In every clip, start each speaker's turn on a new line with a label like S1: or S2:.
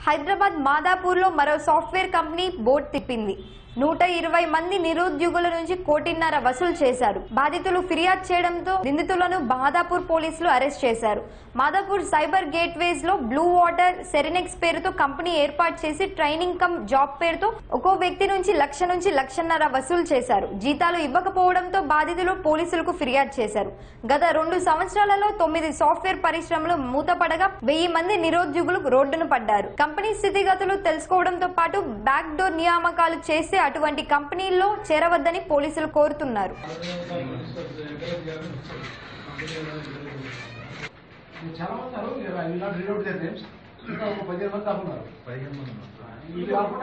S1: హైదరాబాద్ మాదాపూర్లో మరో software company board తిప్పింది నూట ఇరవై మంది నిరుద్యోగుల నుంచి కోటిన్నర వసూలు చేశారు బాధితులు ఫిర్యాదు చేయడంతో నిందితులను మాదాపూర్ పోలీసులు అరెస్ట్ చేశారు మాదాపూర్ సైబర్ గేట్వేస్ లో బ్లూ వాటర్ సెరినెక్స్ పేరుతో కంపెనీ ఏర్పాటు చేసి ట్రైనింగ్ కమ్ జాబ్ పేరుతో ఒక్కో వ్యక్తి నుంచి లక్ష నుంచి లక్షన్నర వసూలు చేశారు జీతాలు ఇవ్వకపోవడంతో బాధితులు పోలీసులకు ఫిర్యాదు చేశారు గత రెండు సంవత్సరాలలో తొమ్మిది సాఫ్ట్వేర్ పరిశ్రమలు మూతపడగా వెయ్యి మంది నిరుద్యోగులు రోడ్డున పడ్డారు కంపెనీ స్థితిగతులు తెలుసుకోవడంతో పాటు బ్యాక్ డోర్ నియామకాలు చేస్తే అటువంటి కంపెనీల్లో చేరవద్దని పోలీసులు కోరుతున్నారు
S2: చాలా మంది ఉన్నారు I will not read out their names ఇంకా ఒక పదిహేను మంది దాకా ఉన్నారు ఇది కాకుండా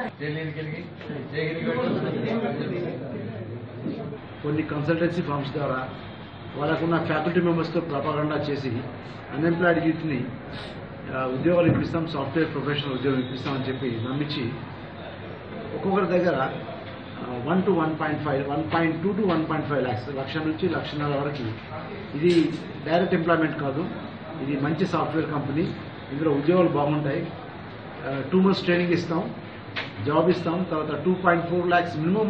S2: కొన్ని కన్సల్టెన్సీ ఫార్మ్స్ ద్వారా వాళ్ళకున్న ఫ్యాకల్టీ మెంబర్స్తో ప్రపాగండా చేసి అన్ఎంప్లాయిడ్ యూత్ని ఆ, ఉద్యోగాలు ఇప్పిస్తాం సాఫ్ట్వేర్ ప్రొఫెషనల్ ఉద్యోగం ఇప్పిస్తామని చెప్పి నమ్మించి ఒక్కొక్కరి దగ్గర one to one point five one point two to one point five lakhs లక్ష నుంచి లక్షన్నర వరకు ఇది డైరెక్ట్ ఎంప్లాయ్మెంట్ కాదు ఇది మంచి సాఫ్ట్వేర్ కంపెనీ ఇందులో ఉద్యోగాలు బాగుంటాయి టూ మంత్స్ ట్రైనింగ్ ఇస్తాం జాబ్ ఇస్తాం తర్వాత two point four lakhs minimum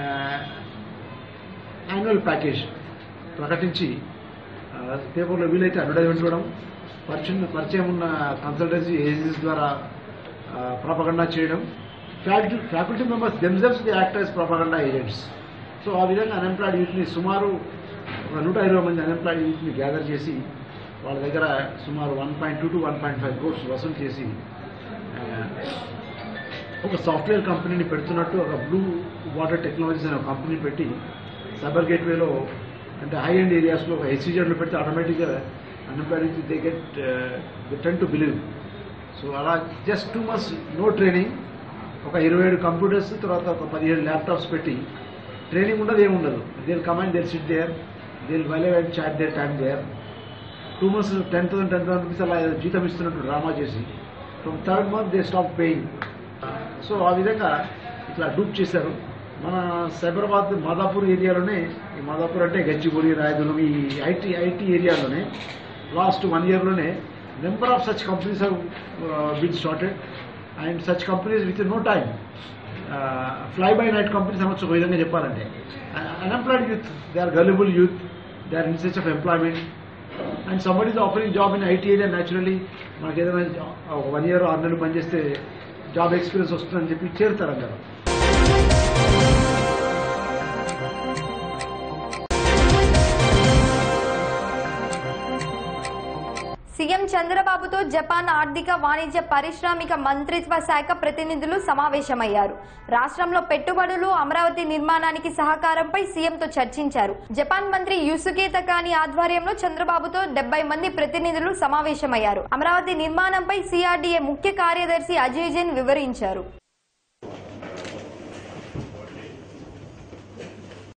S2: annual package ప్రకటించి ఆ, పేపర్లో వీలైతే అడ్వర్టైజ్మెంట్ ఇవ్వడం పరిచయం పరిచయం ఉన్న కన్సల్టెన్సీ ఏజెన్సీస్ ద్వారా ప్రాపగండా చేయడం faculty faculty members themselves the act as propaganda agents so ఆ విధంగా అన్ఎంప్లాయిడ్ యూత్ని సుమారు ఒక నూట ఇరవై మంది అన్ఎంప్లాయిడ్ యూత్ని గ్యాదర్ చేసి వాళ్ళ దగ్గర సుమారు one point two to one point five crores వసూలు చేసి ఆ, ఒక సాఫ్ట్వేర్ కంపెనీని పెడుతున్నట్టు ఒక బ్లూ వాటర్ టెక్నాలజీస్ అనే ఒక కంపెనీ పెట్టి సైబర్ గేట్వేలో అంటే హై ఎండ్ ఏరియాస్లో ఒక హెచ్సిజెడ్లో పెడితే ఆటోమేటిక్గా unemployed they get the tend to believe so అలా just two months no training ఒక ఇరవై ఏడు కంప్యూటర్స్ తర్వాత ఒక పదిహేడు ల్యాప్టాప్స్ పెట్టి ట్రైనింగ్ ఉండదు ఏముండదు దేని కమాండ్ దేర్ సిట్ దేర్ దేని while and chat their time there two months ten thousand ten thousand rupees అలా జీతం ఇస్తున్నట్టు డ్రామా చేసి from third month they stop paying so ఆ విధంగా ఇట్లా డూప్ చేశారు మన సైబరాబాద్ మాదాపూర్ ఏరియాలోనే ఈ మాదాపూర్ అంటే గచ్చిబౌలి రాయదుర్గం ఈ ఐటీ ఐటీ ఏరియాలోనే లాస్ట్ వన్ ఇయర్లోనే number of such companies have been started and such companies with no time fly by night companies అనొచ్చు ఒక విధంగా చెప్పాలంటే unemployed youth they are gullible youth they are in search of employment and somebody is offering job in IT area naturally మనకి ఏదైనా ఒక one year ఆరు నెలలు పనిచేస్తే జాబ్ ఎక్స్పీరియన్స్ వస్తుందని చెప్పి చేరుతారు అందరూ
S1: సీఎం చంద్రబాబుతో జపాన్ ఆర్థిక వాణిజ్య పారిశ్రామిక మంత్రిత్వ శాఖ ప్రతినిధులు సమావేశమయ్యారు రాష్ట్రంలో పెట్టుబడులు అమరావతి నిర్మాణానికి సహకారంపై సీఎంతో చర్చించారు జపాన్ మంత్రి యుసుకే తకాని ఆధ్వర్యంలో చంద్రబాబుతో డెబ్బై మంది ప్రతినిధులు సమావేశమయ్యారు అమరావతి నిర్మాణంపై సిఆర్డీఏ ముఖ్య కార్యదర్శి అజయ్ జైన్ వివరించారు